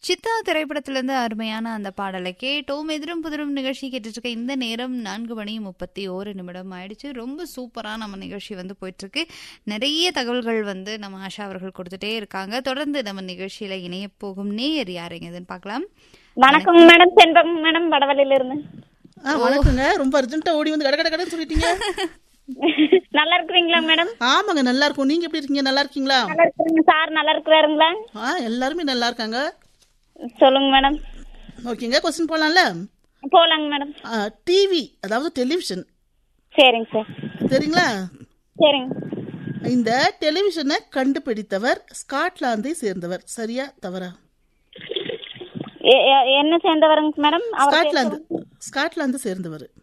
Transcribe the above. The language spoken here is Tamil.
சித்தா திரைப்படத்திலிருந்து அருமையான அந்த பாடலை கேட்டோம் எதிரும் புதிரும் நிகழ்ச்சி கேட்டுட்டு இருக்க இந்த நேரம் நான்கு மணி முப்பத்தி ஓரு நிமிடம் ஆயிடுச்சு ரொம்ப சூப்பரா நம்ம நிகழ்ச்சி வந்து போயிட்டு இருக்கு நிறைய தகவல்கள் வந்து நம்ம ஆஷா அவர்கள் கொடுத்துட்டே இருக்காங்க தொடர்ந்து நம்ம நிகழ்ச்சியில இணைய போகும் நேயர் யாருங்க இதுன்னு பார்க்கலாம் வணக்கம் மேடம் செண்பகம் மேடம் வடவள்ளியில இருந்து ஆ வணக்கங்க ரொம்ப அர்ஜென்ட்டா ஓடி வந்து கட கட கடன்னு சொல்லிட்டீங்க நல்லா இருக்கிறீங்களா மேடம் ஆமாங்க நல்லா இருக்கும் நீங்க எப்படி இருக்கீங்க நல்லா இருக்கீங்களா நல்லா இருக்கிறீங்க சார் நல்லா இருக்கிறாருங்களா ஆ எல்லாருமே நல்லா இருக்காங்க சொல்லுங்க மேடம் ஓகேங்க கொஸ்டின் போலாம்ல போலாங்க மேடம் டிவி அதாவது டெலிவிஷன் சரிங்க சார் சரிங்களா சரிங்க இந்த டெலிவிஷனை கண்டுபிடித்தவர் ஸ்காட்லாந்தை சேர்ந்தவர் சரியா தவறா எ- எ- என்ன சேர்ந்தவருங்க மேடம் அவர் ஸ்காட்லாந்து ஸ்காட்லாந்து சேர்ந்தவர்